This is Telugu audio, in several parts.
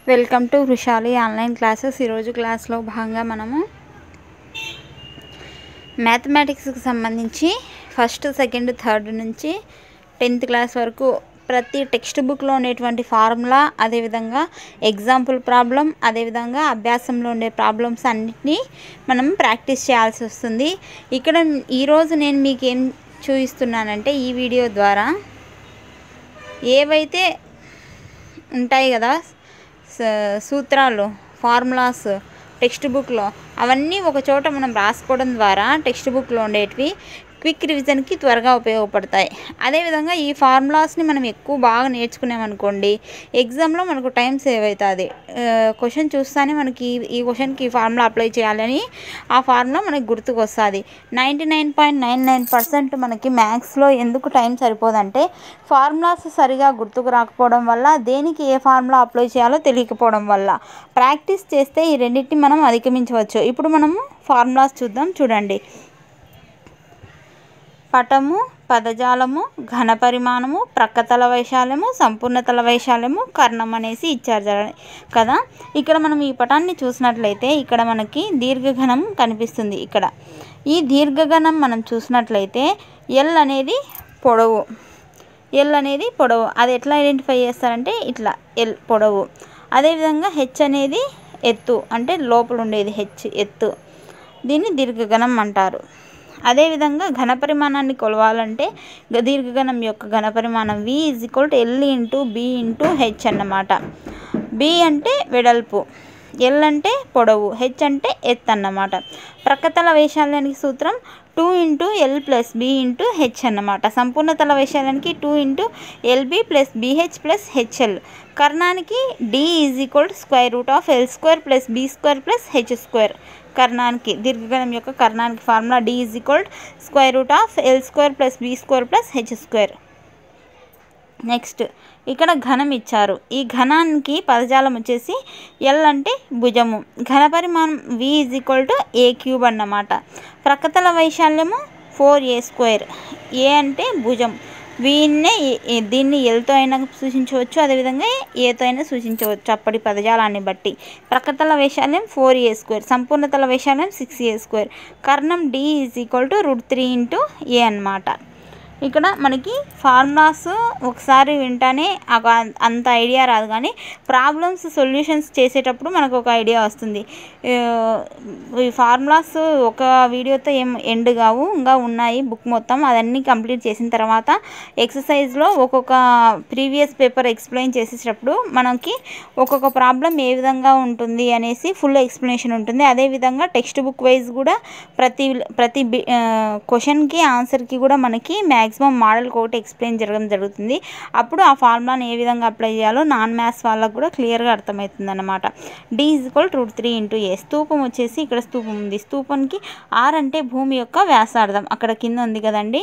welcome to Vrushali online classes ఈరోజు క్లాస్లో భాగంగా మనము మ్యాథమెటిక్స్కి సంబంధించి ఫస్ట్ సెకండ్ థర్డ్ నుంచి టెన్త్ క్లాస్ వరకు ప్రతి టెక్స్ట్ బుక్లో ఉండేటువంటి ఫార్ములా అదేవిధంగా ఎగ్జాంపుల్ ప్రాబ్లం అదేవిధంగా అభ్యాసంలో ఉండే ప్రాబ్లమ్స్ అన్నిటినీ మనం ప్రాక్టీస్ చేయాల్సి వస్తుంది ఇక్కడ ఈరోజు నేను మీకు ఏం చూపిస్తున్నానంటే ఈ వీడియో ద్వారా ఏవైతే ఉంటాయి కదా స- సూత్రాలు ఫార్ములాస్ టెక్స్ట్ బుక్లో అవన్నీ ఒక చోట మనం రాసుకోవడం ద్వారా టెక్స్ట్ బుక్లో ఉండేటివి క్విక్ రివిజన్కి త్వరగా ఉపయోగపడతాయి అదేవిధంగా ఈ ఫార్ములాస్ని మనం ఎక్కువ బాగా నేర్చుకున్నామనుకోండి ఎగ్జామ్లో మనకు టైం సేవ్ అవుతుంది క్వశ్చన్ చూస్తానే మనకి ఈ- ఈ క్వశ్చన్కి ఈ ఫార్ములా అప్లై చేయాలని ఆ ఫార్ములా మనకి గుర్తుకు వస్తుంది ninety nine point nine nine percent మనకి మ్యాథ్స్లో ఎందుకు టైం సరిపోదంటే ఫార్ములాస్ సరిగా గుర్తుకు రాకపోవడం వల్ల దేనికి ఏ ఫార్ములా అప్లై చేయాలో తెలియకపోవడం వల్ల ప్రాక్టీస్ చేస్తే ఈ రెండింటిని మనం అధిగమించవచ్చు ఇప్పుడు మనము ఫార్ములాస్ చూద్దాం చూడండి పటము పదజాలము ఘన పరిమాణము ప్రక్కతల వైశాల్యము సంపూర్ణతల వైశాల్యము కర్ణం అనేసి ఇచ్చారు జర- కదా ఇక్కడ మనం ఈ పటాన్ని చూసినట్లయితే ఇక్కడ మనకి దీర్ఘఘనం కనిపిస్తుంది ఇక్కడ ఈ దీర్ఘఘనం మనం చూసినట్లయితే ఎల్ అనేది పొడవు ఎల్ అనేది పొడవు అది ఎట్లా ఐడెంటిఫై చేస్తారంటే ఇట్లా ఎల్ పొడవు అదేవిధంగా హెచ్ అనేది ఎత్తు అంటే లోపల ఉండేది హెచ్ ఎత్తు దీన్ని దీర్ఘగణం అంటారు అదేవిధంగా ఘన పరిమాణాన్ని కొలవాలంటే గ- దీర్ఘగణం యొక్క ఘన పరిమాణం V is equal to L into B into H అన్నమాట బి అంటే వెడల్పు ఎల్ అంటే పొడవు హెచ్ అంటే ఎత్ అన్నమాట ప్రక్కతల వైశాల్యానికి సూత్రం two into L plus B into H అన్నమాట సంపూర్ణతల వైశాల్యానికి two into L B plus B H plus H L కర్ణానికి D is equal square root of L square plus B square plus H square కర్ణానికి దీర్ఘగణం యొక్క కర్ణానికి formula D is equal square root of L square plus B square plus H square next ఇక్కడ ఘనం ఇచ్చారు ఈ ఘనానికి పదజాలం వచ్చేసి ఎల్ అంటే భుజము ఘన పరిమాణం V is equal to A cube అన్నమాట ప్రక్కతల వైశాల్యము ఫోర్ ఏ స్క్వేర్ ఏ అంటే భుజం వీన్నే ఏ- ఏ- దీన్ని ఎల్తో అయినా సూచించవచ్చు అదేవిధంగా ఏతో అయినా సూచించవచ్చు అప్పటి పదజాలాన్ని బట్టి ప్రక్కతల వైశాల్యం ఫోర్ ఏ స్క్వేర్ సంపూర్ణతల వైశాల్యం సిక్స్ ఏ స్క్వేర్ కర్ణం D is equal to root three into A అన్నమాట ఇక్కడ మనకి ఫార్ములాస్ ఒకసారి వింటానే ఒక అంత ఐడియా రాదు కానీ ప్రాబ్లమ్స్ సొల్యూషన్స్ చేసేటప్పుడు మనకు ఒక ఐడియా వస్తుంది ఆ, ఈ ఫార్ములాస్ ఒక వీడియోతో ఏం ఎండ్ కావు ఇంకా ఉన్నాయి బుక్ మొత్తం అదన్నీ కంప్లీట్ చేసిన తర్వాత ఎక్సర్సైజ్లో ఒక్కొక్క ప్రీవియస్ పేపర్ ఎక్స్ప్లెయిన్ చేసేటప్పుడు మనకి ఒక్కొక్క ప్రాబ్లం ఏ విధంగా ఉంటుంది అనేసి ఫుల్ ఎక్స్ప్లెనేషన్ ఉంటుంది అదేవిధంగా టెక్స్ట్ బుక్ వైజ్ కూడా ప్రతి ప్రతి క్వశ్చన్కి ఆన్సర్కి కూడా మనకి మ్యాక్సిమం మోడల్ ఒకటి ఎక్స్ప్లెయిన్ జరగడం జరుగుతుంది అప్పుడు ఆ ఫార్ములాని ఏ విధంగా అప్లై చేయాలో నాన్ మ్యాథ్స్ వాళ్ళకు కూడా క్లియర్గా అర్థమవుతుంది అనమాట D is equal root three into A స్తూపం వచ్చేసి ఇక్కడ స్తూపం ఉంది స్తూపానికి ఆర్ అంటే భూమి యొక్క వ్యాసార్థం అక్కడ కింద ఉంది కదండి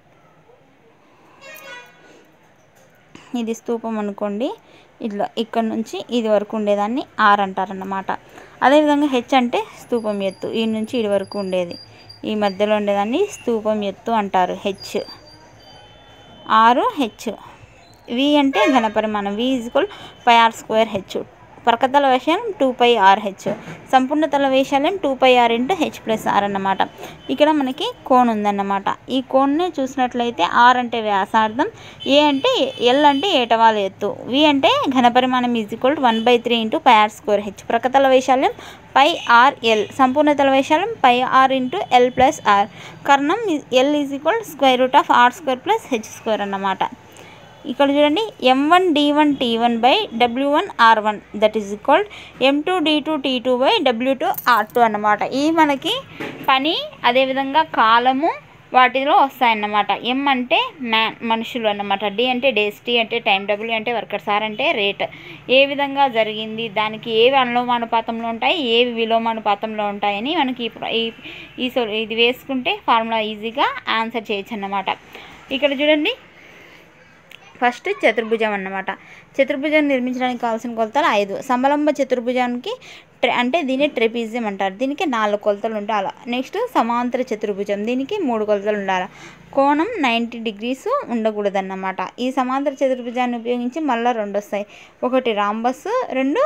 ఇది స్తూపం అనుకోండి ఇట్లా ఇక్కడ నుంచి ఇది వరకు ఉండేదాన్ని ఆర్ అంటారన్నమాట అదేవిధంగా హెచ్ అంటే స్తూపం ఎత్తు ఈ నుంచి ఇది వరకు ఉండేది ఈ మధ్యలో ఉండేదాన్ని స్తూపం ఎత్తు అంటారు హెచ్ ఆరు హెచ్ వి అంటే ఘనపరిమాణం V equal pi R square H ప్రకతల వైశాల్యం టూ పై ఆర్ హెచ్ సంపూర్ణతల వైశాల్యం two pi R into H plus R అన్నమాట ఇక్కడ మనకి కోన్ ఉందన్నమాట ఈ కోన్ని చూసినట్లయితే ఆర్ అంటే వ్యాసార్థం ఏ అంటే ఎల్ అంటే ఏటవాల ఎత్తు వి అంటే ఘనపరిమాణం is equal one by three into pi R square H ప్రకతల వైశాల్యం పై ఆర్ ఎల్ సంపూర్ణతల వైశాల్యం pi R into L plus R కర్ణం L is equal square root of R square plus H square అన్నమాట ఇక్కడ చూడండి M one D one T one by W one R one that is equal M two D two T two by W two R two అన్నమాట ఈ మనకి పని అదేవిధంగా కాలము వాటిలో వస్తాయన్నమాట ఎం అంటే మ్యాన్ మనుషులు అన్నమాట డి అంటే డేస్ టీ అంటే టైం డబ్ల్యూ అంటే వర్కర్స్ ఆర్ అంటే రేట్ ఏ విధంగా జరిగింది దానికి ఏవి అనులోమానుపాతంలో ఉంటాయి ఏవి విలోమానుపాతంలో ఉంటాయని మనకి ఈ ప్ర- ఈ ఈ సో ఇది వేసుకుంటే ఫార్ములా ఈజీగా ఆన్సర్ చేయొచ్చు అన్నమాట ఇక్కడ చూడండి ఫస్ట్ చతుర్భుజం అన్నమాట చతుర్భుజం నిర్మించడానికి కావాల్సిన కొలతలు ఐదు సమలంబ చతుర్భుజానికి ట్రె అంటే దీన్ని ట్రెపిజియం అంటారు దీనికి నాలుగు కొలతలు ఉండాలి నెక్స్ట్ సమాంతర చతుర్భుజం దీనికి మూడు కొలతలు ఉండాలి కోణం నైంటీ డిగ్రీస్ ఉండకూడదన్నమాట ఈ సమాంతర చతుర్భుజాన్ని ఉపయోగించి మళ్ళీ రెండు వస్తాయి ఒకటి రాంబస్ రెండు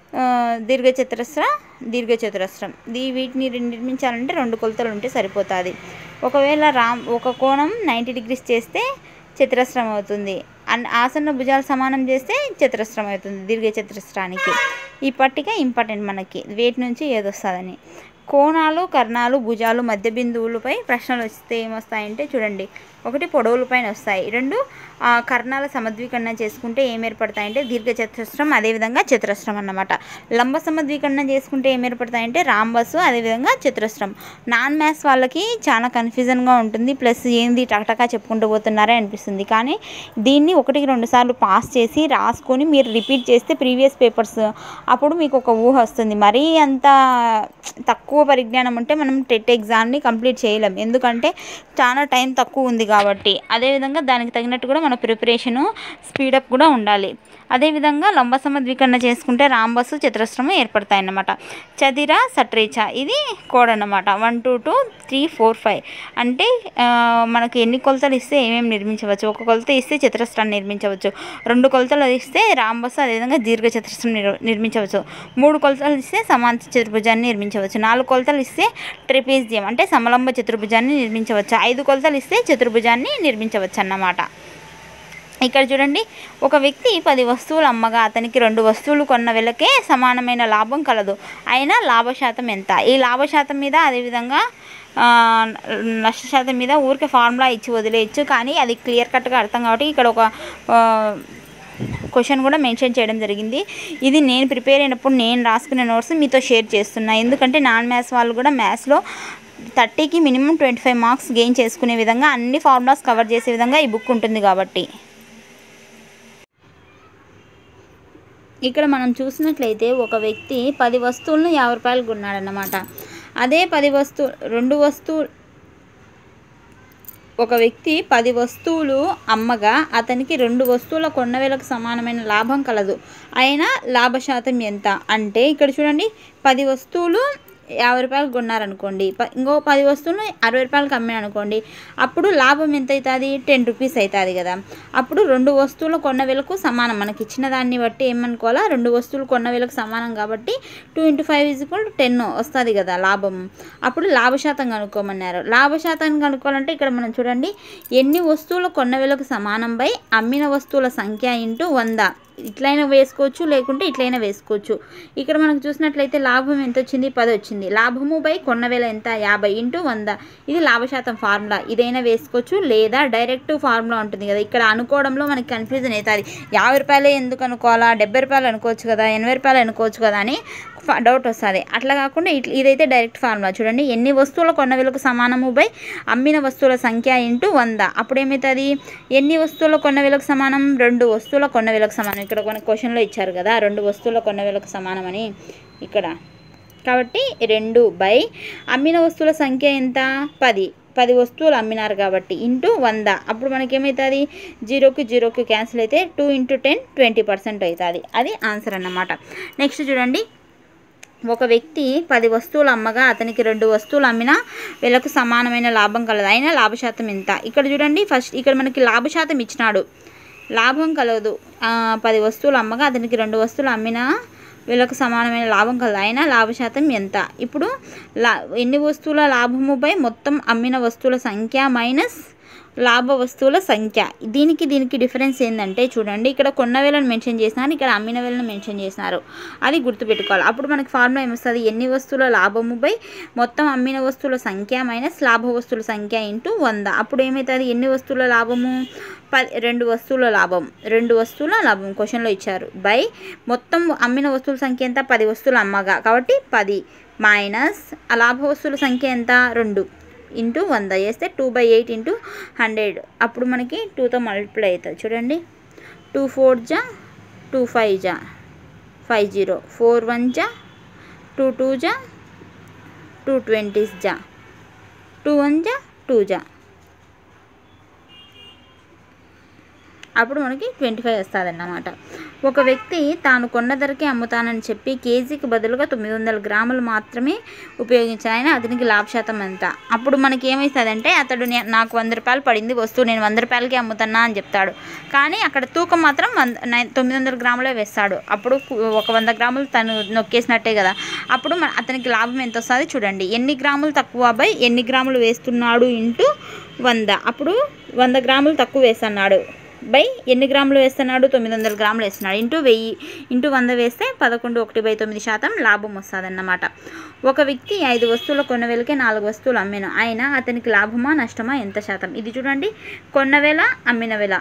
ఆ, దీర్ఘచతురస్ర దీర్ఘచతురస్రం దీ వీటిని రెండు నిర్మించాలంటే రెండు కొలతలు ఉంటే సరిపోతుంది ఒకవేళ రామ్ ఒక కోణం నైంటీ డిగ్రీస్ చేస్తే చతురస్రం అవుతుంది అన్ ఆసన్న భుజాలు సమానం చేస్తే చతురస్రం అవుతుంది దీర్ఘ చతురస్రానికి ఈ పట్టిక ఇంపార్టెంట్ మనకి వేటి నుంచి ఏదొస్తుందని కోణాలు కర్ణాలు భుజాలు మధ్య బిందువులపై ప్రశ్నలు వస్తే ఏమొస్తాయంటే చూడండి ఒకటి పొడవులపైన వస్తాయి రెండు ఆ, కర్ణాల సమద్వీకరణ చేసుకుంటే ఏం ఏర్పడతాయంటే దీర్ఘ చతురస్రం అదేవిధంగా చతురస్రం అన్నమాట లంబ సమద్వీకరణ చేసుకుంటే ఏం ఏర్పడతాయంటే రాంబస్ అదేవిధంగా చతురస్రం నాన్ మ్యాథ్స్ వాళ్ళకి చాలా కన్ఫ్యూజన్గా ఉంటుంది ప్లస్ ఏంది టకటకా చెప్పుకుంటూ పోతున్నారే అనిపిస్తుంది కానీ దీన్ని ఒకటికి రెండు సార్లు పాస్ చేసి రాసుకొని మీరు రిపీట్ చేస్తే ప్రీవియస్ పేపర్స్ అప్పుడు మీకు ఒక ఊహ వస్తుంది మరీ అంత తక్కువ పరిజ్ఞానం ఉంటే మనం టెట్ ఎగ్జామ్ని కంప్లీట్ చేయలేం ఎందుకంటే చాలా టైం తక్కువ ఉంది కాబట్టి అదేవిధంగా దానికి తగినట్టు కూడా మన ప్రిపరేషను స్పీడప్ కూడా ఉండాలి అదేవిధంగా లంబ సమద్వీకరణ చేసుకుంటే రాంబస్సు చతురస్రము ఏర్పడతాయి అన్నమాట చదిర సట్రేచ ఇది కోడ్ అన్నమాట one two two three four five అంటే ఆ, మనకి ఎన్ని కొలతలు ఇస్తే ఏమేమి నిర్మించవచ్చు ఒక కొలత ఇస్తే చతురస్రాన్ని నిర్మించవచ్చు రెండు కొలతలు ఇస్తే రాంబస్సు అదేవిధంగా దీర్ఘ చతురస్రం నిర్- నిర్మించవచ్చు మూడు కొలతలు ఇస్తే సమాంత చతుర్భుజాన్ని నిర్మించవచ్చు నాలుగు కొలతలు ఇస్తే ట్రెపేజియం అంటే సమలంబ చతుర్భుజాన్ని నిర్మించవచ్చు ఐదు కొలతలు ఇస్తే చతుర్భుజాన్ని నిర్మించవచ్చు అన్నమాట ఇక్కడ చూడండి ఒక వ్యక్తి పది వస్తువులు అమ్మగా అతనికి రెండు వస్తువులు కొన్న వెలకే సమానమైన లాభం కలదు అయినా లాభశాతం ఎంత ఈ లాభశాతం మీద అదేవిధంగా ఆ, నష్ట శాతం మీద ఊరికే ఫార్ములా ఇచ్చి వదిలేయచ్చు కానీ అది క్లియర్ కట్గా అర్థం కాబట్టి ఇక్కడ ఒక ఆ, క్వశ్చన్ కూడా మెన్షన్ చేయడం జరిగింది ఇది నేను ప్రిపేర్ అయినప్పుడు నేను రాసుకునే నోట్స్ మీతో షేర్ చేస్తున్నా ఎందుకంటే నాన్ మ్యాథ్స్ వాళ్ళు కూడా మ్యాథ్స్లో థర్టీకి minimum twenty five marks gain చేసుకునే విధంగా అన్ని ఫార్ములాస్ కవర్ చేసే విధంగా ఈ బుక్ ఉంటుంది కాబట్టి ఇక్కడ మనం చూసినట్లయితే ఒక వ్యక్తి పది వస్తువులను యాభై రూపాయలు కొన్నాడన్నమాట అదే పది వస్తు రెండు వస్తువు ఒక వ్యక్తి పది వస్తువులు అమ్మగా అతనికి రెండు వస్తువుల కొన్న వేలకు సమానమైన లాభం కలదు అయినా లాభశాతం ఎంత అంటే ఇక్కడ చూడండి పది వస్తువులు యాభై రూపాయలు కొన్నారనుకోండి ప ఇంకో పది వస్తువులు అరవై రూపాయలకి అమ్మాను అనుకోండి అప్పుడు లాభం ఎంత అవుతుంది టెన్ రూపీస్ అవుతుంది కదా అప్పుడు రెండు వస్తువులు కొన్న వేలకు సమానం మనకి ఇచ్చిన దాన్ని బట్టి ఏమనుకోవాలా రెండు వస్తువులు కొన్న వేలకు సమానం కాబట్టి two into five is equal ten వస్తుంది కదా లాభం అప్పుడు లాభశాతం కనుక్కోమన్నారు లాభశాతం కనుక్కోవాలంటే ఇక్కడ మనం చూడండి ఎన్ని వస్తువులు కొన్న వేలకు సమానం బై అమ్మిన వస్తువుల సంఖ్య ఇంటూ వంద ఇట్లయినా వేసుకోవచ్చు లేకుంటే ఇట్లయినా వేసుకోవచ్చు ఇక్కడ మనకు చూసినట్లయితే లాభం ఎంత వచ్చింది పది వచ్చింది లాభము బై కొన్న వేల ఎంత యాభై ఇంటూ వంద ఇది లాభశాతం ఫార్ములా ఇదైనా వేసుకోవచ్చు లేదా డైరెక్ట్ ఫార్ములా ఉంటుంది కదా ఇక్కడ అనుకోవడంలో మనకి కన్ఫ్యూజన్ అవుతుంది యాభై రూపాయలే ఎందుకు అనుకోవాలా డెబ్బై రూపాయలు అనుకోవచ్చు కదా ఎనభై రూపాయలు అనుకోవచ్చు కదా అని ఫ- డౌట్ వస్తుంది అట్లా కాకుండా ఇట్ల ఇదైతే డైరెక్ట్ ఫార్ములా చూడండి ఎన్ని వస్తువుల కొన్న విలువకు సమానము బై అమ్మిన వస్తువుల సంఖ్య ఇంటూ వంద అప్పుడు ఏమవుతుంది ఎన్ని వస్తువుల కొన్న విలువకు సమానం రెండు వస్తువుల కొన్న విలువకు సమానం ఇక్కడ కొన్ని క్వశ్చన్లో ఇచ్చారు కదా రెండు వస్తువుల కొన్న విలువకు సమానం అని ఇక్కడ కాబట్టి రెండు బై అమ్మిన వస్తువుల సంఖ్య ఎంత పది పది వస్తువులు అమ్మినారు కాబట్టి ఇంటూ వంద అప్పుడు మనకి ఏమవుతుంది జీరోకి జీరోకి క్యాన్సిల్ అయితే two into ten twenty percent అవుతుంది అది ఆన్సర్ అన్నమాట నెక్స్ట్ చూడండి ఒక వ్యక్తి పది వస్తువులు అమ్మగా అతనికి రెండు వస్తువులు అమ్మినా వీళ్ళకు సమానమైన లాభం కలదు అయినా లాభశాతం ఎంత ఇక్కడ చూడండి ఫస్ట్ ఇక్కడ మనకి లాభశాతం ఇచ్చినాడు లాభం కలదు ఆ, పది వస్తువులు అమ్మగా అతనికి రెండు వస్తువులు అమ్మినా వీళ్ళకు సమానమైన లాభం కలదు అయినా లాభశాతం ఎంత ఇప్పుడు లా ఎన్ని వస్తువుల లాభముపై మొత్తం అమ్మిన వస్తువుల సంఖ్య మైనస్ లాభ వస్తువుల సంఖ్య దీనికి దీనికి డిఫరెన్స్ ఏంటంటే చూడండి ఇక్కడ కొన్న వేలను మెన్షన్ చేసినారు ఇక్కడ అమ్మిన వేలను మెన్షన్ చేసినారు అది గుర్తుపెట్టుకోవాలి అప్పుడు మనకి ఫార్ములా ఏమొస్తుంది ఎన్ని వస్తువుల లాభముపై మొత్తం అమ్మిన వస్తువుల సంఖ్య మైనస్ లాభ వస్తువుల సంఖ్య ఇంటూ వంద అప్పుడు ఏమవుతుంది ఎన్ని వస్తువుల లాభము పది రెండు వస్తువుల లాభం రెండు వస్తువుల లాభం క్వశ్చన్లో ఇచ్చారు బై మొత్తం అమ్మిన వస్తువుల సంఖ్య ఎంత పది వస్తువులు అమ్మగా కాబట్టి పది మైనస్ ఆ లాభ వస్తువుల సంఖ్య ఎంత రెండు ఇంటూ వంద వేస్తే two by eight into hundred అప్పుడు మనకి టూతో మల్టిప్లై అవుతుంది చూడండి టూ ఫోర్ జా టూ ఫైవ్ జా ఫైవ్ జీరో ఫోర్ వన్ జా టూ టూ జా టూ ట్వంటీస్ జా టూ వన్ జా టూ జా అప్పుడు మనకి ట్వంటీ ఫైవ్ వస్తుంది అన్నమాట ఒక వ్యక్తి తాను కొన్న ధరకే అమ్ముతానని చెప్పి కేజీకి బదులుగా తొమ్మిది వందల గ్రాములు మాత్రమే ఉపయోగించాను ఆయన అతనికి లాభ శాతం ఎంత అప్పుడు మనకి ఏమవుతుందంటే అతడు నే- నాకు వంద రూపాయలు పడింది వస్తువు నేను వంద రూపాయలకి అమ్ముతున్నా అని చెప్తాడు కానీ అక్కడ తూకం మాత్రం వంద నై- తొమ్మిది వందల గ్రాములే వేస్తాడు అప్పుడు కు- ఒక వంద గ్రాములు తను నొక్కేసినట్టే కదా అప్పుడు మన అతనికి లాభం ఎంత వస్తుంది చూడండి ఎన్ని గ్రాములు తక్కువ బై ఎన్ని గ్రాములు వేస్తున్నాడు ఇంటూ వంద అప్పుడు వంద గ్రాములు తక్కువ వేస్తున్నాడు బై ఎన్ని గ్రాములు వేస్తున్నాడు తొమ్మిది వందల గ్రాములు వేస్తున్నాడు ఇంటూ వెయ్యి ఇంటూ వంద వేస్తే పదకొండు ఒకటి బై తొమ్మిది శాతం లాభం వస్తుందన్నమాట ఒక వ్యక్తి ఐదు వస్తువుల కొన్నవేలకే నాలుగు వస్తువులు అమ్మాను ఆయన అతనికి లాభమా నష్టమా ఎంత శాతం ఇది చూడండి కొన్న వేల అమ్మిన వేల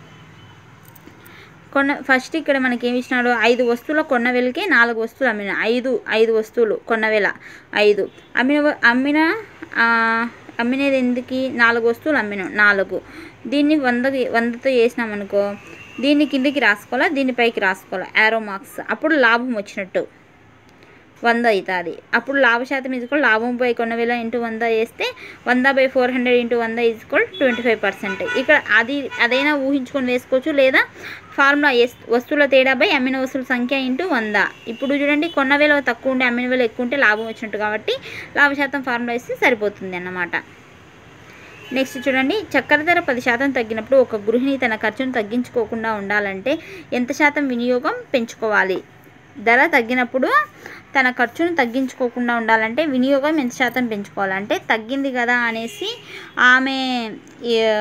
కొన్న ఫస్ట్ ఇక్కడ మనకి ఏమి ఇచ్చినాడు ఐదు వస్తువుల కొన్న వేలకే నాలుగు వస్తువులు అమ్మిన ఐదు ఐదు వస్తువులు కొన్న వేల ఐదు అమ్మిన వ- అమ్మిన ఆ, అమ్మినది ఎందుకు నాలుగు వస్తువులు అమ్మిన నాలుగు దీన్ని వందకి వందతో చేసినాం అనుకో దీన్ని కిందికి రాసుకోవాలా దీన్ని పైకి రాసుకోవాలా యారో మార్క్స్ అప్పుడు లాభం వచ్చినట్టు వంద అవుతుంది అప్పుడు లాభ శాతం ఈజ్వల్ లాభం బై కొన్న వేల ఇంటూ వంద వేస్తే వంద బై ఫోర్ హండ్రెడ్ ఇంటూ వంద ఈజ్వల్ ట్వంటీ ఫైవ్ పర్సెంట్ ఇక్కడ అది అదైనా ఊహించుకొని వేసుకోవచ్చు లేదా ఫార్ములా ఎస్ వస్తువుల తేడా బై అమ్మిన వస్తువుల సంఖ్య ఇంటూ వంద ఇప్పుడు చూడండి కొన్న వేల తక్కువ ఉంటే అమ్మిన వేల ఎక్కువ ఉంటే లాభం వచ్చినట్టు కాబట్టి లాభ శాతం ఫార్ములా ఇస్తే సరిపోతుంది అన్నమాట నెక్స్ట్ చూడండి చక్కెర ధర పది శాతం తగ్గినప్పుడు ఒక గృహిణి తన ఖర్చును తగ్గించుకోకుండా ఉండాలంటే ఎంత శాతం వినియోగం పెంచుకోవాలి ధర తగ్గినప్పుడు తన ఖర్చును తగ్గించుకోకుండా ఉండాలంటే వినియోగం ఎంత శాతం పెంచుకోవాలంటే తగ్గింది కదా అనేసి ఆమె ఆ,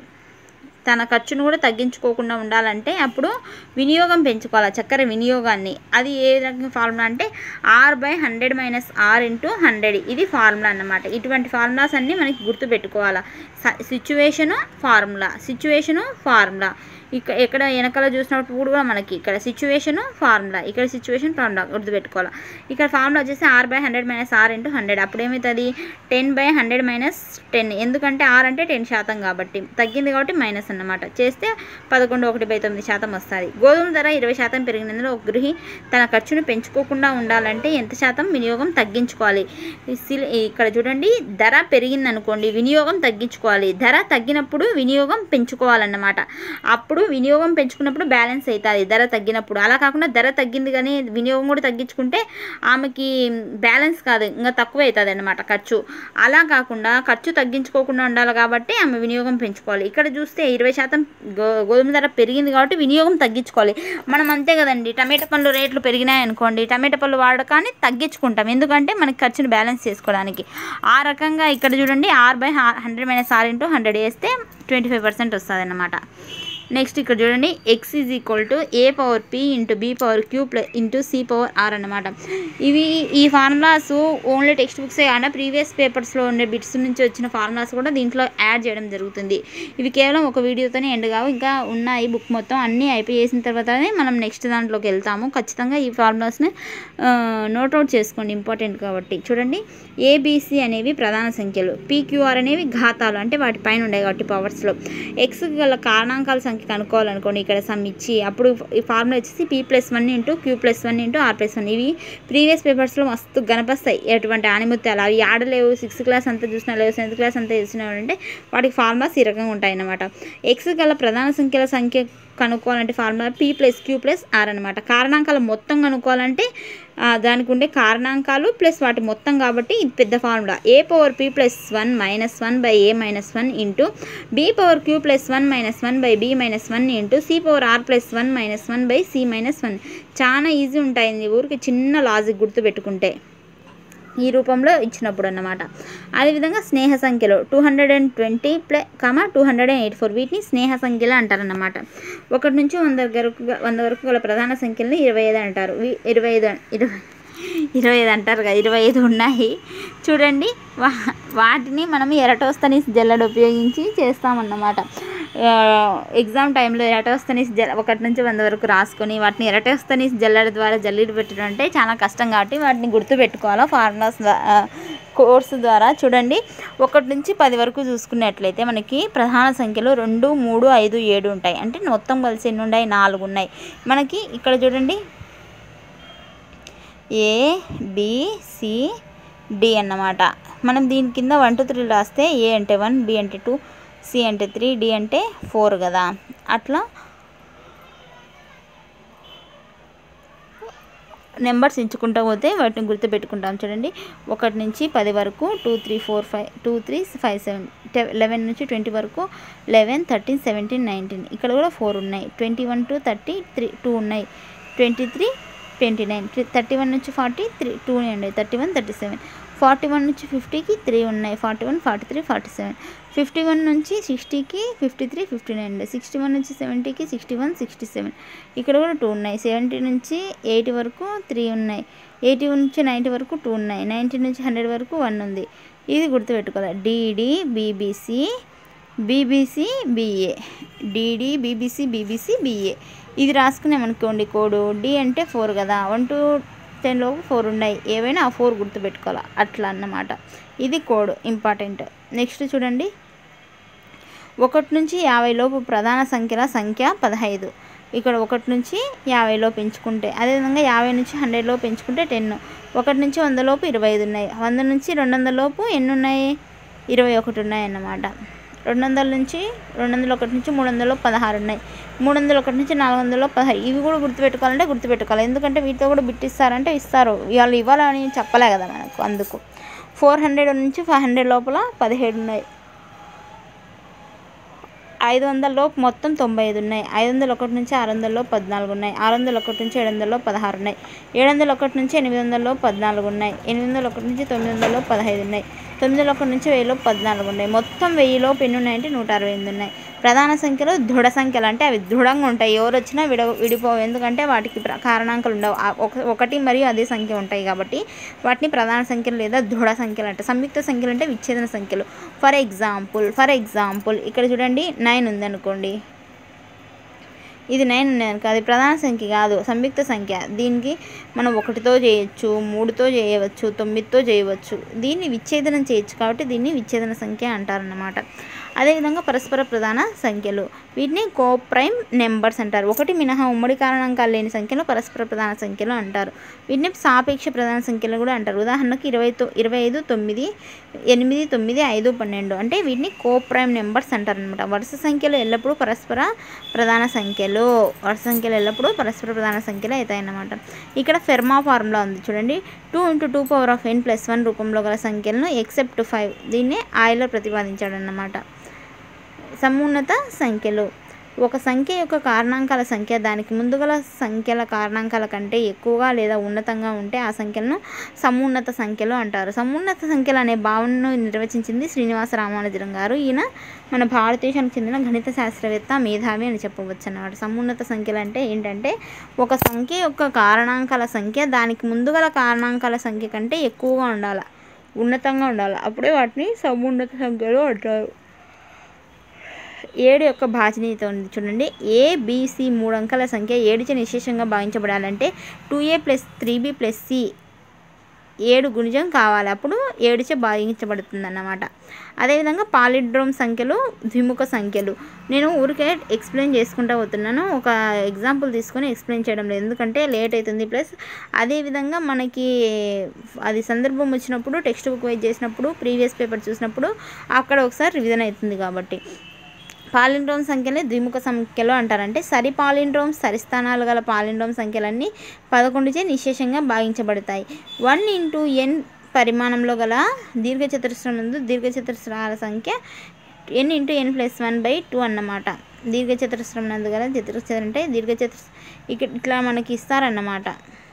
తన ఖర్చును కూడా తగ్గించుకోకుండా ఉండాలంటే అప్పుడు వినియోగం పెంచుకోవాలి చక్కెర వినియోగాన్ని అది ఏ రకంగా ఫార్ములా అంటే R by hundred minus R into hundred ఇది ఫార్ములా అన్నమాట ఇటువంటి ఫార్ములాస్ అన్నీ మనకి గుర్తుపెట్టుకోవాలి సిచ్యువేషను ఫార్ములా సిచ్యువేషను ఫార్ములా ఇక్కడ ఎక్కడ వెనకాల చూసినప్పుడు కూడా మనకి ఇక్కడ సిచ్యువేషను ఫార్ములా ఇక్కడ సిచ్యువేషన్ ఫార్ములా గుర్తుపెట్టుకోవాలి ఇక్కడ ఫార్ములా వచ్చేసి R by hundred minus R into hundred అప్పుడు ఏమవుతుంది ten by hundred minus ten ఎందుకంటే ఆర్ అంటే టెన్ శాతం కాబట్టి తగ్గింది కాబట్టి మైనస్ అన్నమాట చేస్తే పదకొండు ఒకటి బై తొమ్మిది శాతం వస్తుంది గోధుమ ధర ఇరవై శాతం పెరిగినందున ఒక గృహి తన ఖర్చును పెంచుకోకుండా ఉండాలంటే ఎంత శాతం వినియోగం తగ్గించుకోవాలి ఈ సిల్- ఇక్కడ చూడండి ధర పెరిగింది అనుకోండి వినియోగం తగ్గించుకోవాలి ధర తగ్గినప్పుడు వినియోగం పెంచుకోవాలన్నమాట అప్పుడు వినియోగం పెంచుకున్నప్పుడు బ్యాలెన్స్ అవుతుంది ధర తగ్గినప్పుడు అలా కాకుండా ధర తగ్గింది కానీ వినియోగం కూడా తగ్గించుకుంటే ఆమెకి బ్యాలెన్స్ కాదు ఇంకా తక్కువ అవుతుంది అనమాట ఖర్చు అలా కాకుండా ఖర్చు తగ్గించుకోకుండా ఉండాలి కాబట్టి ఆమె వినియోగం పెంచుకోవాలి ఇక్కడ చూస్తే ఇరవై శాతం గో గోధుమ ధర పెరిగింది కాబట్టి వినియోగం తగ్గించుకోవాలి మనం అంతే కదండి టమాటా పండ్లు రేట్లు పెరిగినాయి అనుకోండి టమాటా పళ్ళు వాడకాన్ని తగ్గించుకుంటాం ఎందుకంటే మనకి ఖర్చును బ్యాలెన్స్ చేసుకోవడానికి ఆ రకంగా ఇక్కడ చూడండి R by hundred minus R into hundred వేస్తే ట్వంటీ ఫైవ్ పర్సెంట్ వస్తుంది అన్నమాట నెక్స్ట్ ఇక్కడ చూడండి X is equal to A power P into B power Q plus into C power R అన్నమాట ఇవి ఈ ఫార్ములాస్ ఓన్లీ టెక్స్ట్ బుక్సే కాకుండా ప్రీవియస్ పేపర్స్లో ఉండే బిట్స్ నుంచి వచ్చిన ఫార్ములాస్ కూడా దీంట్లో యాడ్ చేయడం జరుగుతుంది ఇవి కేవలం ఒక వీడియోతోనే ఎండ్ కావు ఇంకా ఉన్నాయి బుక్ మొత్తం అన్నీ అయిపోయేసిన తర్వాతనే మనం నెక్స్ట్ దాంట్లోకి వెళ్తాము ఖచ్చితంగా ఈ ఫార్ములాస్ని నోట్ అవుట్ చేసుకోండి ఇంపార్టెంట్ కాబట్టి చూడండి ఏబిసి అనేవి ప్రధాన సంఖ్యలు పీక్యూఆర్ అనేవి ఘాతాలు అంటే వాటి పైన ఉండే కాబట్టి పవర్స్లో ఎక్స్ గల కారణాంకాల సంఖ్య కనుక్కోవాలనుకోండి ఇక్కడ సమ్ ఇచ్చి అప్పుడు ఈ ఫార్ములా వచ్చేసి P plus one into Q plus one into R plus one ఇవి ప్రీవియస్ పేపర్స్లో మస్తు గణపస్తాయి ఎటువంటి ఆనిముత్యాలు అవి ఆడలేవు సిక్స్త్ క్లాస్ అంతా చూసినా లేవు సెవెంత్ క్లాస్ అంతా చూసినా అంటే వాటికి ఫార్ములాస్ ఈ రకంగా ఉంటాయి అన్నమాట ఎక్స్ గల ప్రధాన సంఖ్యల సంఖ్య కనుక్కోవాలంటే formula P plus Q plus R అనమాట కారణాంకాలు మొత్తం కనుక్కోవాలంటే ఆ, దానికి ఉండే కారణాంకాలు ప్లస్ వాటి మొత్తం కాబట్టి ఇది పెద్ద formula A power P plus one minus one by A minus one into B power Q plus one minus one by B minus one into C power R plus one minus one by C minus one చాలా ఈజీ ఉంటాయి ఊరికి చిన్న లాజిక్ గుర్తు పెట్టుకుంటే ఈ రూపంలో ఇచ్చినప్పుడు అన్నమాట అదేవిధంగా స్నేహ సంఖ్యలో టూ హండ్రెడ్ అండ్ ట్వంటీ ప్లే comma two hundred and eighty four వీటిని స్నేహ సంఖ్యలు అంటారన్నమాట ఒకటి నుంచి వంద వరకు వంద వరకు గల ప్రధాన సంఖ్యలని ఇరవై ఐదు అంటారు వీ- ఇరవై ఐదు ఇరవై ఇరవై ఐదు అంటారు కదా ఇరవై ఐదు ఉన్నాయి చూడండి వా వాటిని మనం ఎరటోస్తనీస్ జల్లెడ ఉపయోగించి చేస్తామన్నమాట ఆ, ఎగ్జామ్ టైంలో ఎరటోస్తనీస్ జల్ ఒకటి నుంచి వంద వరకు రాసుకొని వాటిని ఎరటోస్తనీస్ జల్లెడ ద్వారా జల్లిడి పెట్టడం అంటే చాలా కష్టం కాబట్టి వాటిని గుర్తుపెట్టుకోవాలా ఫార్ములాస్ కోర్సు ద్వారా చూడండి ఒకటి నుంచి పది వరకు చూసుకున్నట్లయితే మనకి ప్రధాన సంఖ్యలు రెండు మూడు ఐదు ఏడు ఉంటాయి అంటే మొత్తం కలిసి ఎన్ని ఉన్నాయి నాలుగు ఉన్నాయి మనకి ఇక్కడ చూడండి ఏ బి సి డి అన్నమాట మనం దీని కింద వన్ టూ త్రీ రాస్తే ఏ అంటే వన్ బి అంటే టూ సి అంటే త్రీ డి అంటే ఫోర్ కదా అట్లా నెంబర్స్ ఎంచుకుంటూ పోతే వాటిని గుర్తుపెట్టుకుంటాం చూడండి ఒకటి నుంచి పది వరకు two three four five two three five seven eleven నుంచి ట్వంటీ వరకు లెవెన్ థర్టీన్ సెవెంటీన్ నైన్టీన్ ఇక్కడ కూడా ఫోర్ ఉన్నాయి twenty one to thirty three two ఉన్నాయి twenty three twenty nine thirty one నుంచి ఫార్టీ త్రీ టూ ఉన్నాయి thirty one thirty seven forty one నుంచి ఫిఫ్టీకి త్రీ ఉన్నాయి forty one forty three forty seven fifty one నుంచి సిక్స్టీకి ఫిఫ్టీ త్రీ ఫిఫ్టీ నైన్ ఉన్నాయి సిక్స్టీ వన్ నుంచి సెవెంటీకి సిక్స్టీ వన్ సిక్స్టీ సెవెన్ ఇక్కడ కూడా టూ ఉన్నాయి సెవెంటీ నుంచి ఎయిటీ వరకు త్రీ ఉన్నాయి ఎయిటీ నుంచి నైంటీ వరకు టూ ఉన్నాయి నైంటీ నుంచి హండ్రెడ్ వరకు వన్ ఉంది ఇది గుర్తుపెట్టుకోవాలి D D B B C B B C B A D D B B C B B C B A ఇది రాసుకున్నామనుకోండి కోడు డి అంటే ఫోర్ కదా వన్ టు టెన్లోపు ఫోర్ ఉన్నాయి ఏవైనా ఆ ఫోర్ గుర్తుపెట్టుకోవాలి అట్లా అన్నమాట ఇది కోడ్ ఇంపార్టెంట్ నెక్స్ట్ చూడండి ఒకటి నుంచి యాభై లోపు ప్రధాన సంఖ్యల సంఖ్య పదహైదు ఇక్కడ ఒకటి నుంచి యాభైలో పెంచుకుంటే అదేవిధంగా యాభై నుంచి హండ్రెడ్లో పెంచుకుంటే టెన్ ఒకటి నుంచి వంద లోపు ఇరవై ఐదు ఉన్నాయి వంద నుంచి రెండు వందల లోపు ఎన్ని ఉన్నాయి ఇరవై ఒకటి ఉన్నాయి అన్నమాట రెండు వందల నుంచి రెండు వందల ఒకటి నుంచి మూడు వందల పదహారు ఉన్నాయి మూడు వందల ఒకటి నుంచి నాలుగు వందల పదహారు ఇవి కూడా గుర్తుపెట్టుకోవాలంటే గుర్తుపెట్టుకోవాలి ఎందుకంటే వీటితో కూడా బిట్ ఇస్తారంటే ఇస్తారు వాళ్ళు ఇవ్వాలని చెప్పలే కదా మనకు అందుకు ఫోర్ హండ్రెడ్ నుంచి ఫైవ్ హండ్రెడ్ లోపల పదిహేడు ఉన్నాయి ఐదు వందల లోపు మొత్తం తొంభై ఐదు ఉన్నాయి ఐదు వందల ఒకటి నుంచి ఆరు వందలలో పద్నాలుగు ఉన్నాయి ఆరు వందల ఒకటి నుంచి ఏడు వందలలో పదహారు ఉన్నాయి ఏడు వందల ఒకటి నుంచి ఎనిమిది వందలలో పద్నాలుగు ఉన్నాయి ఎనిమిది వందల ఒకటి నుంచి తొమ్మిది వందలలో పదహైదు ఉన్నాయి తొమ్మిది వందల ఒకటి నుంచి వెయ్యిలో పద్నాలుగు ఉన్నాయి మొత్తం వెయ్యిలోపు ఎన్ని ఉన్నాయంటే నూట అరవై ఎనిమిది ఉన్నాయి ప్రధాన సంఖ్యలు దృఢ సంఖ్యలు అంటే అవి దృఢంగా ఉంటాయి ఎవరు వచ్చినా విడ విడిపోవు ఎందుకంటే వాటికి ప్ర- కారణాంకాలు ఉండవు ఆ ఒక- ఒకటి మరియు అదే సంఖ్య ఉంటాయి కాబట్టి వాటిని ప్రధాన సంఖ్యలు లేదా దృఢ సంఖ్యలు అంటే సంయుక్త సంఖ్యలు అంటే విచ్ఛేదన సంఖ్యలు ఫర్ ఎగ్జాంపుల్ ఫర్ ఎగ్జాంపుల్ ఇక్కడ చూడండి నైన్ ఉందనుకోండి ఇది నైన్ ఉన్నదనుకో అది ప్రధాన సంఖ్య కాదు సంయుక్త సంఖ్య దీనికి మనం ఒకటితో చేయొచ్చు మూడుతో చేయవచ్చు తొమ్మిదితో చేయవచ్చు దీన్ని విచ్ఛేదనం చేయొచ్చు కాబట్టి దీన్ని విచ్ఛేదన సంఖ్య అంటారన్నమాట అదేవిధంగా పరస్పర ప్రధాన సంఖ్యలు వీటిని కోప్రైమ్ నెంబర్స్ అంటారు ఒకటి మినహా ఉమ్మడి కారణాంకాలు లేని సంఖ్యలు పరస్పర ప్రధాన సంఖ్యలు అంటారు వీటిని సాపేక్ష ప్రధాన సంఖ్యలు కూడా అంటారు ఉదాహరణకు ఇరవై తొ ఇరవై ఐదు తొమ్మిది ఎనిమిది తొమ్మిది ఐదు పన్నెండు అంటే వీటిని కోప్రైమ్ నెంబర్స్ అంటారు అనమాట వరుస సంఖ్యలు ఎల్లప్పుడూ పరస్పర ప్రధాన సంఖ్యలు వరుస సంఖ్యలు ఎల్లప్పుడూ పరస్పర ప్రధాన సంఖ్యలు అవుతాయి అన్నమాట ఇక్కడ ఫెర్మా ఫార్ములా ఉంది చూడండి two into two power of N plus one రూపంలో గల సంఖ్యలను ఎక్సెప్ట్ ఫైవ్ దీన్నే ఆయిలర్ ప్రతిపాదించాడు అన్నమాట సమున్నత సంఖ్యలు ఒక సంఖ్య యొక్క కారణాంకాల సంఖ్య దానికి ముందు గల సంఖ్యల కారణాంకాల కంటే ఎక్కువగా లేదా ఉన్నతంగా ఉంటే ఆ సంఖ్యలను సమున్నత సంఖ్యలు అంటారు సమున్నత సంఖ్యలు అనే భావనను నిర్వచించింది శ్రీనివాస రామానుజన్ గారు ఈయన మన భారతదేశానికి చెందిన గణిత శాస్త్రవేత్త మేధావి అని చెప్పవచ్చు అన్నమాట సమున్నత సంఖ్యలు అంటే ఏంటంటే ఒక సంఖ్య యొక్క కారణాంకాల సంఖ్య దానికి ముందు గల కారణాంకాల సంఖ్య కంటే ఎక్కువగా ఉండాలి ఉన్నతంగా ఉండాలి అప్పుడే వాటిని సమున్నత సంఖ్యలు అంటారు ఏడు యొక్క భాజనీయత ఉంది చూడండి ఏ బీసీ మూడు అంకెల సంఖ్య ఏడుచే నిశేషంగా భావించబడాలంటే two A plus three B plus C ఏడు గుణిజం కావాలి అప్పుడు ఏడుచే భావించబడుతుంది అన్నమాట అదేవిధంగా పాలిడ్రోమ్ సంఖ్యలు ద్విముఖ సంఖ్యలు నేను ఊరికే ఎక్స్ప్లెయిన్ చేసుకుంటూ పోతున్నాను ఒక ఎగ్జాంపుల్ తీసుకొని ఎక్స్ప్లెయిన్ చేయడం లేదు ఎందుకంటే లేట్ అవుతుంది ప్లస్ అదేవిధంగా మనకి అది సందర్భం వచ్చినప్పుడు టెక్స్ట్ బుక్ వైజ్ చేసినప్పుడు ప్రీవియస్ పేపర్ చూసినప్పుడు అక్కడ ఒకసారి రివిజన్ అవుతుంది కాబట్టి పాలిండ్రోమ్ సంఖ్యలే ద్విముఖ సంఖ్యలు అంటారంటే సరి పాలిండ్రోమ్ సరిస్థానాలు గల పాలిండ్రోమ్ సంఖ్యలన్నీ పదకొండుచే నిశేషంగా భావించబడతాయి వన్ ఇంటూ ఎన్ పరిమాణంలో గల దీర్ఘచతురస్రం నందు దీర్ఘచతురస్రాల సంఖ్య N into N plus one by two అన్నమాట దీర్ఘచతురస్రం నందు గల చతురస్రం అంటే దీర్ఘచతురస్ ఇక్కడ ఇట్లా మనకి ఇస్తారన్నమాట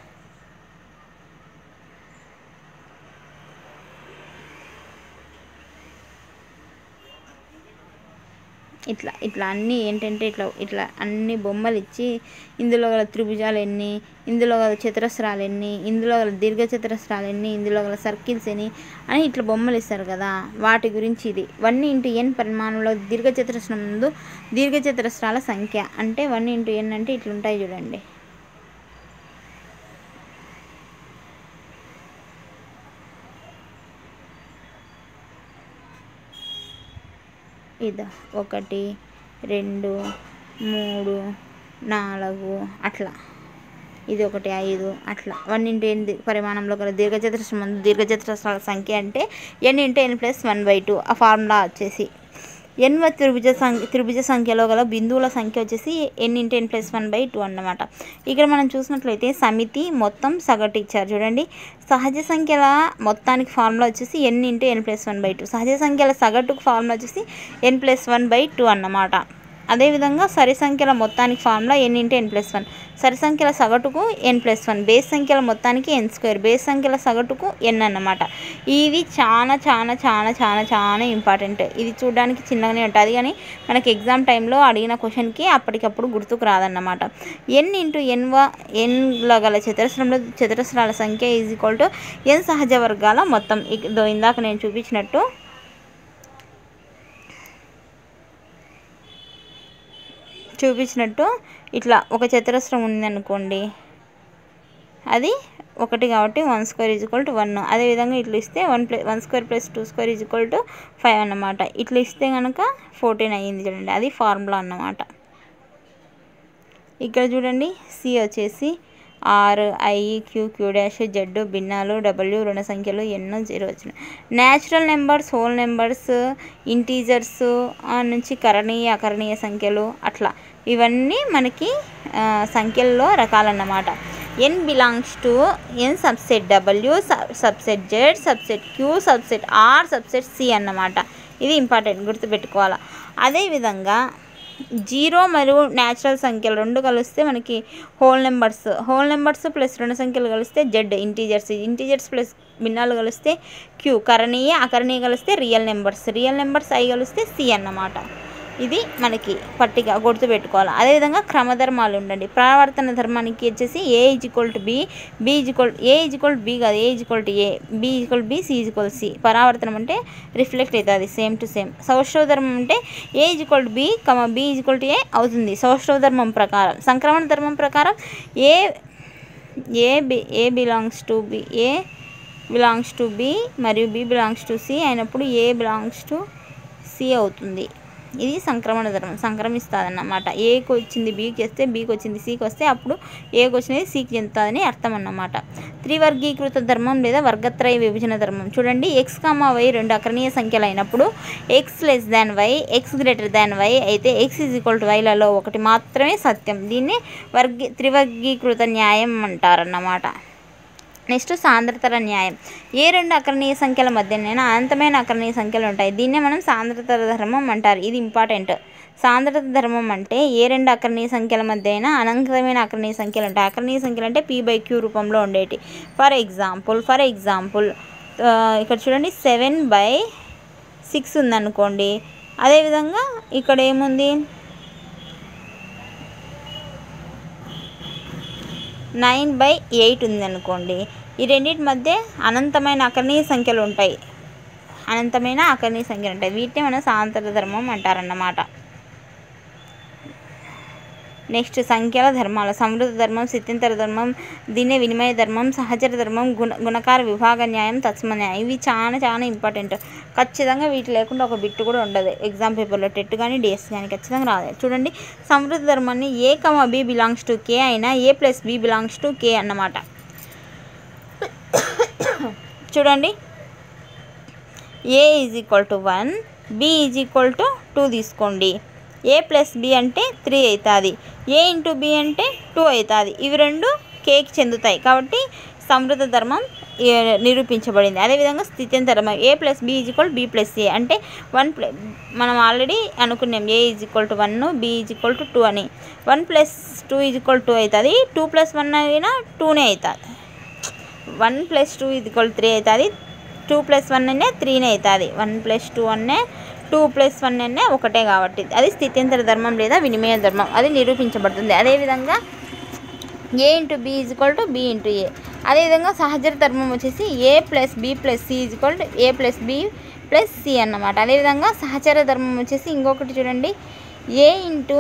ఇట్లా ఇట్లా అన్నీ ఏంటంటే ఇట్లా ఇట్లా అన్ని బొమ్మలు ఇచ్చి ఇందులో గల త్రిభుజాలు ఎన్ని ఇందులో గల చతురస్రాలు ఎన్ని ఇందులో గల దీర్ఘ చతురస్రాలు ఎన్ని ఇందులో గల సర్కిల్స్ ఎన్ని అని ఇట్లా బొమ్మలు ఇస్తారు కదా వాటి గురించి ఇది వన్ ఇంటూ ఎన్ పరిమాణంలో దీర్ఘ చతురస్రం ముందు దీర్ఘ చతురస్రాల సంఖ్య అంటే వన్ ఇంటూ ఎన్ అంటే ఇట్లుంటాయి చూడండి ఇదా ఒకటి రెండు మూడు నాలుగు అట్లా ఇది ఒకటి ఐదు అట్లా వన్ ఇంటూ ఎన్ ది- పరిమాణంలో గల దీర్ఘచతురస్రం ముందు దీర్ఘచతురస్రాల సంఖ్య అంటే N into N plus one by two ఆ ఫార్ములా వచ్చేసి ఎన్వ త్రిభుజ సంఖ్య త్రిభుజ సంఖ్యలో గల బిందువుల సంఖ్య వచ్చేసి N into N plus one by two అన్నమాట ఇక్కడ మనం చూసినట్లయితే సమితి మొత్తం సగటు ఇచ్చారు చూడండి సహజ సంఖ్యల మొత్తానికి ఫార్ములా వచ్చేసి N into N plus one by two సహజ సంఖ్యల సగటుకు ఫార్ములా వచ్చేసి N plus one by two అన్నమాట అదేవిధంగా సరి సంఖ్యల మొత్తానికి formula N into N plus one సరి సంఖ్యల సగటుకు ఎన్ ప్లస్ వన్ బేస్ సంఖ్యల మొత్తానికి ఎన్ స్క్వేర్ బేస్ సంఖ్యల సగటుకు ఎన్ అన్నమాట ఇవి చాలా చాలా చాలా చాలా చాలా ఇంపార్టెంట్ ఇది చూడడానికి చిన్నగానే ఉంటుంది కానీ మనకి ఎగ్జామ్ టైంలో అడిగిన క్వశ్చన్కి అప్పటికప్పుడు గుర్తుకు రాదన్నమాట ఎన్ ఇంటూ ఎన్ వా ఎన్లో గల చతురస్రంలో చతురస్రాల సంఖ్య ఈజ్ ఈక్వల్ టు ఎన్ సహజ వర్గాల మొత్తం ఇదో ఇందాక నేను చూపించినట్టు చూపించినట్టు ఇట్లా ఒక చతురస్రం ఉందనుకోండి అది ఒకటి కాబట్టి one square is equal to one అదేవిధంగా ఇట్లా ఇస్తే one plus one square plus two square is equal to five అన్నమాట ఇట్లా ఇస్తే కనుక ఫోర్టీన్ అయ్యింది చూడండి అది ఫార్ములా అన్నమాట ఇక్కడ చూడండి సి వచ్చేసి R I Q Q dash Z భిన్నాలు డబ్ల్యూ రుణ సంఖ్యలు ఎన్నో జీరో వచ్చినాయి natural numbers whole numbers integers నుంచి కరణీయ అకరణీయ సంఖ్యలు అట్లా ఇవన్నీ మనకి ఆ, సంఖ్యల్లో రకాలన్నమాట N belongs to N subset W subset Z subset Q subset R subset C అన్నమాట ఇది ఇంపార్టెంట్ గుర్తుపెట్టుకోవాలి అదేవిధంగా జీరో మరియు న్యాచురల్ సంఖ్యలు రెండు కలిస్తే మనకి whole numbers whole numbers plus రెండు సంఖ్యలు కలిస్తే జెడ్ ఇంటీజర్స్ ఇంటీజర్స్ ప్లస్ భిన్నాలు కలిస్తే క్యూ కరణీయ అకరణీయ కలిస్తే real numbers real numbers I కలిస్తే సి అన్నమాట ఇది మనకి పట్టిక గుర్తుపెట్టుకోవాలి అదేవిధంగా క్రమధర్మాలు ఉండండి ప్రవర్తన ధర్మానికి వచ్చేసి A is equal to B B is equal A is equal B కాదు A is equal to A B is equal B C is equal C పరావర్తనం అంటే రిఫ్లెక్ట్ అవుతుంది సేమ్ టు సేమ్ సౌష్ఠవ ధర్మం అంటే A is equal to B comma B is equal to A అవుతుంది సౌష్ఠవ ధర్మం ప్రకారం సంక్రమణ ధర్మం ప్రకారం A A B A belongs to B A belongs to B మరియు బి బిలాంగ్స్ టు సి అయినప్పుడు ఏ బిలాంగ్స్ టు సి అవుతుంది ఇది సంక్రమణ ధర్మం సంక్రమిస్తుంది అన్నమాట ఏకి వచ్చింది బీకి వస్తే బీకి వచ్చింది సికి వస్తే అప్పుడు ఏకి వచ్చినది సికి చెందుతుందని అర్థం అన్నమాట త్రివర్గీకృత ధర్మం లేదా వర్గత్రయ విభజన ధర్మం చూడండి ఎక్స్ కామా వై రెండు అకరణీయ సంఖ్యలు అయినప్పుడు X less than Y X greater than Y అయితే ఎక్స్ ఈజ్ ఈక్వల్ టు వైలలో ఒకటి మాత్రమే సత్యం దీన్ని వర్గీ త్రివర్గీకృత న్యాయం అంటారన్నమాట నెక్స్ట్ సాంద్రతర న్యాయం ఏ రెండు అకరణీయ సంఖ్యల మధ్యనైనా అనంతమైన అకరణీయ సంఖ్యలు ఉంటాయి దీన్నే మనం సాంద్రతర ధర్మం అంటారు ఇది ఇంపార్టెంట్ సాంద్రత ధర్మం అంటే ఏ రెండు అకరణీయ సంఖ్యల మధ్య అయినా అనంతమైన అకరణీయ సంఖ్యలు ఉంటాయి అకరణీయ సంఖ్యలు అంటే పీ బై క్యూ రూపంలో ఉండేటి ఫర్ ఎగ్జాంపుల్ ఫర్ ఎగ్జాంపుల్ ఇక్కడ చూడండి సెవెన్ బై సిక్స్ ఉందనుకోండి అదేవిధంగా ఇక్కడ ఏముంది నైన్ బై ఎయిట్ ఉందనుకోండి ఈ రెండింటి మధ్య అనంతమైన అకరణీయ సంఖ్యలు ఉంటాయి అనంతమైన అకరణీయ సంఖ్యలు ఉంటాయి వీటిని మనం సాంతర ధర్మం అంటారన్నమాట నెక్స్ట్ సంఖ్యల ధర్మాలు సమృద్ధ ధర్మం స్థిత్యంతర ధర్మం దీన్నే వినిమయ ధర్మం సహచర ధర్మం గుణ గుణకార విభాగ న్యాయం తత్సమ న్యాయం ఇవి చాలా చాలా ఇంపార్టెంట్ ఖచ్చితంగా వీటి లేకుండా ఒక బిట్టు కూడా ఉండదు ఎగ్జామ్ పేపర్లో టెట్ కానీ డిఎస్ కానీ ఖచ్చితంగా రాదు చూడండి సమృద్ధ ధర్మాన్ని A comma B belongs to K అయినా A plus B belongs to K అన్నమాట చూడండి A is equal to one B is equal to two తీసుకోండి ఏ ప్లస్ బి అంటే త్రీ అవుతుంది ఏ ఇంటూ బి అంటే టూ అవుతుంది ఇవి రెండు కేకి చెందుతాయి కాబట్టి సమృద్ధ ధర్మం ఏ, నిరూపించబడింది అదేవిధంగా స్థిత్యంతర ధర్మం A plus B is equal B plus A అంటే వన్ ప్లస్ మనం ఆల్రెడీ అనుకున్నాం A is equal to one B is equal to two అని one plus two is equal two అవుతుంది టూ ప్లస్ వన్ అయినా టూనే అవుతుంది వన్ ప్లస్ టూ ఇది ఈక్వల్ త్రీ అవుతుంది టూ ప్లస్ వన్ అనే త్రీనే అవుతుంది వన్ ప్లస్ టూ అనే టూ ప్లస్ వన్ అనే ఒకటే కాబట్టి అది స్థిత్యంతర ధర్మం లేదా వినిమయ ధర్మం అది నిరూపించబడుతుంది అదేవిధంగా A into B is equal to B into A అదేవిధంగా సహచర ధర్మం వచ్చేసి A plus B plus C is equal to A plus B plus C అన్నమాట అదేవిధంగా సహచర ధర్మం వచ్చేసి ఇంకొకటి చూడండి A into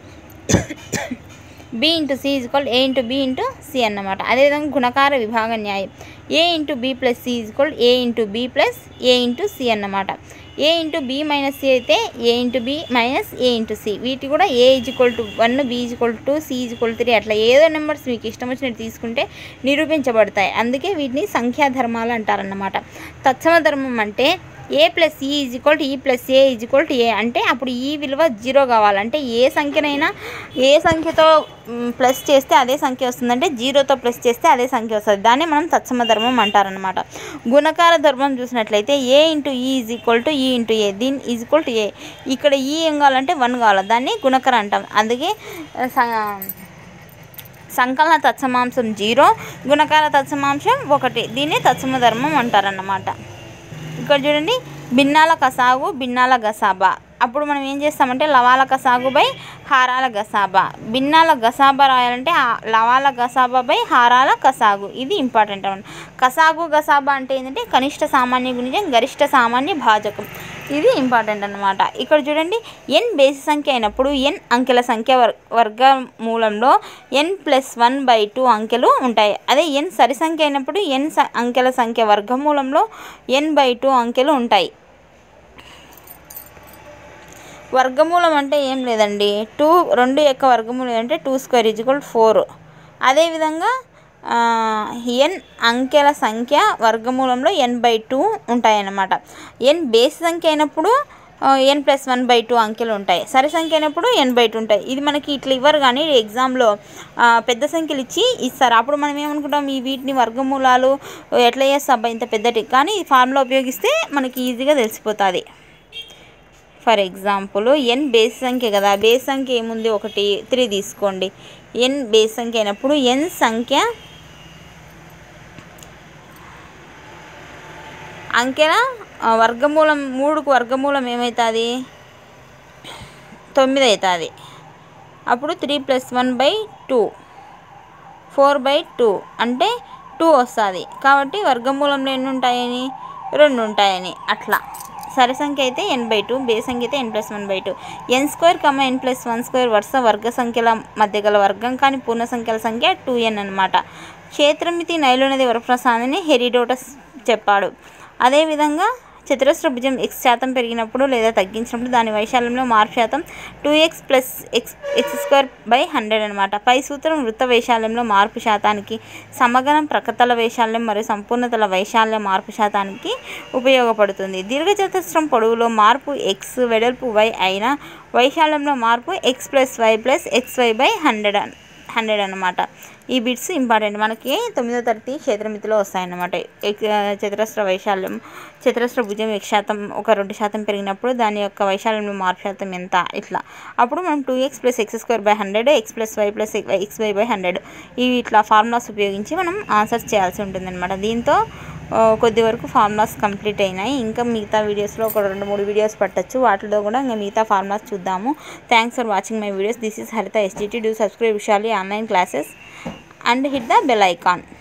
B into C is equal A into B into C అన్నమాట అదేవిధంగా గుణకార విభాగ న్యాయం A into B plus C is equal A into B plus A into C అన్నమాట ఏ ఇంటూ బి మైనస్ సి అయితే A into B minus A into C వీటి కూడా A is equal to one B is equal to C is equal three అట్లా ఏదో నెంబర్స్ మీకు ఇష్టం వచ్చినట్టు తీసుకుంటే నిరూపించబడతాయి అందుకే వీటిని సంఖ్యా ధర్మాలు అంటారన్నమాట తత్సమ ధర్మం అంటే A plus E is equal to E plus A is equal to A అంటే అప్పుడు ఈ విలువ జీరో కావాలంటే ఏ సంఖ్యనైనా ఏ సంఖ్యతో మ్, ప్లస్ చేస్తే అదే సంఖ్య వస్తుందంటే జీరోతో ప్లస్ చేస్తే అదే సంఖ్య వస్తుంది దాన్ని మనం తత్సమ ధర్మం అంటారనమాట గుణకార ధర్మం చూసినట్లయితే A into E is equal to E into A దీని ఈజ్ ఈక్వల్ టు ఏ ఇక్కడ ఈ ఏం కావాలంటే వన్ కావాలి దాన్ని గుణకర అంటాం అందుకే ఆ, స- సంకలన తత్సమాంశం జీరో గుణకార తత్సమాంశం ఒకటి దీన్ని తత్సమ ధర్మం అంటారన్నమాట ఇక్కడ చూడండి భిన్నాల కసాగు భిన్నాల గసాబా అప్పుడు మనం ఏం చేస్తామంటే లవాల కసాగు బై హారాల గసాబా భిన్నాల గసాబా రాయాలంటే ఆ లవాల గసాబా బై హారాల కసాగు ఇది ఇంపార్టెంట్ అన్నమాట కసాగు గసాబా అంటే ఏంటంటే కనిష్ట సామాన్య గుణిజం గరిష్ట సామాన్య భాజకం ఇది ఇంపార్టెంట్ అన్నమాట ఇక్కడ చూడండి ఎన్ బేసి సంఖ్య అయినప్పుడు ఎన్ అంకెల సంఖ్య వర్ వర్గమూలంలో N plus one by two అంకెలు ఉంటాయి అదే ఎన్ సరి సంఖ్య అయినప్పుడు ఎన్ స- అంకెల సంఖ్య వర్గమూలంలో ఎన్ బై టూ అంకెలు ఉంటాయి వర్గమూలం అంటే ఏం లేదండి టూ రెండు యొక్క వర్గమూలం అంటే టూ స్క్వేర్ ఈజ్వల్ ఫోర్ అదేవిధంగా ఆ, ఎన్ అంకెల సంఖ్య వర్గమూలంలో ఎన్ బై టూ ఉంటాయన్నమాట ఎన్ బేస్ సంఖ్య అయినప్పుడు N plus one by two అంకెలు ఉంటాయి సరి సంఖ్య అయినప్పుడు ఎన్ బై టూ ఉంటాయి ఇది మనకి ఇట్లా ఇవ్వరు కానీ ఎగ్జామ్లో ఆ, పెద్ద సంఖ్యలు ఇచ్చి ఇస్తారు అప్పుడు మనం ఏమనుకుంటాం ఈ వీటిని వర్గమూలాలు ఎట్లా చేస్తా అబ్బా ఇంత పెద్దటి కానీ ఈ ఫార్ములా ఉపయోగిస్తే మనకి ఈజీగా తెలిసిపోతుంది ఫర్ ఎగ్జాంపుల్ ఎన్ బేస్ సంఖ్య కదా బేస్ సంఖ్య ఏముంది ఒకటి త్రీ తీసుకోండి ఎన్ బేస్ సంఖ్య అయినప్పుడు ఎన్ సంఖ్య అంకెల ఆ, వర్గమూలం మూడుకు వర్గమూలం ఏమవుతుంది తొమ్మిది అవుతుంది అప్పుడు three plus one by two four by two అంటే టూ వస్తుంది కాబట్టి వర్గమూలంలో ఎన్ని ఉంటాయని రెండు ఉంటాయని అట్లా సరి సంఖ్య అయితే ఎన్ బై టూ బే సంఖ్య అయితే N plus one by two N square comma N plus one square వరుస వర్గ సంఖ్యల మధ్య గల వర్గం కానీ పూర్ణ సంఖ్యల సంఖ్య టూ ఎన్ అనమాట క్షేత్రమితి నైలునది వరప్రసాదని హెరిడోటస్ చెప్పాడు అదేవిధంగా చతురస్ర భుజం ఎక్స్ శాతం పెరిగినప్పుడు లేదా తగ్గించినప్పుడు దాని వైశాల్యంలో మార్పు శాతం two X plus X X square by hundred అనమాట పై సూత్రం వృత్త వైశాల్యంలో మార్పు శాతానికి సమగణం ప్రకతల వైశాల్యం మరియు సంపూర్ణతల వైశాల్య మార్పు శాతానికి ఉపయోగపడుతుంది దీర్ఘచతురస్రం పొడవులో మార్పు ఎక్స్ వెడల్పు వై అయిన వైశాల్యంలో మార్పు X plus Y plus X Y by hundred hundred అనమాట ఈ బిట్స్ ఇంపార్టెంట్ మనకి తొమ్మిదో తరగతి క్షేత్రమితిలో వస్తాయన్నమాట ఎక్- చతురస్ర వైశాల్యం చతురస్ర భుజం ఎక్స్ శాతం ఒక రెండు శాతం పెరిగినప్పుడు దాని యొక్క వైశాల్యంలో మార్పు శాతం ఎంత ఇట్లా అప్పుడు మనం two X plus X square by hundred X plus Y plus X Y by hundred ఇవి ఇట్లా ఫార్ములాస్ ఉపయోగించి మనం ఆన్సర్స్ చేయాల్సి ఉంటుందన్నమాట దీంతో ఆ, కొద్ది వరకు ఫార్ములాస్ కంప్లీట్ అయినాయి ఇంకా మిగతా వీడియోస్లో ఒక రెండు మూడు వీడియోస్ పట్టచ్చు వాటిలో కూడా ఇంకా మిగతా ఫార్ములాస్ చూద్దాము thanks for watching my videos this is Haritha SGT do subscribe విషయాలి online classes and hit the bell icon